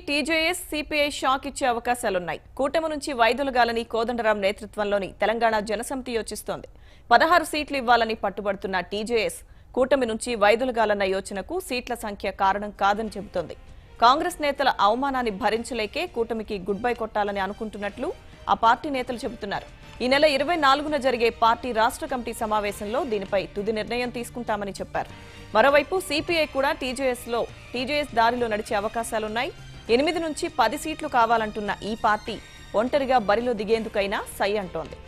TJS CPI shock ఇచ్చే అవకాశాలున్నాయి కూటమి నుంచి వైదొలగాలని కోదండరాం నేతృత్వంలోని తెలంగాణ జనసమితి యోచిస్తోంది పదహారు సీట్లు ఇవ్వాలని పట్టుబడుతున్న టీజేఎస్ కూటమి నుంచి వైదొలగాలన్న యోచనకు సీట్ల సంఖ్య కారణం కాదని చెబుతోంది కాంగ్రెస్ నేతల అవమానాన్ని భరించలేకే కూటమికి గుడ్ బై కొట్టాలని అనుకుంటున్నట్లు ఆ పార్టీ నేతలు చెబుతున్నారు ఈ నెల ఇరవై నాలుగున జరిగే పార్టీ రాష్ట్ర కమిటీ సమావేశంలో దీనిపై తుది నిర్ణయం తీసుకుంటామని చెప్పారు మరోవైపు సిపిఐ కూడా టీజేఎస్ లో టీజేఎస్ దారిలో నడిచే అవకాశాలున్నాయి ఎనిమిది నుంచి పది సీట్లు కావాలంటున్న ఈ పార్టీ ఒంటరిగా బరిలో దిగేందుకైనా సై అంటోంది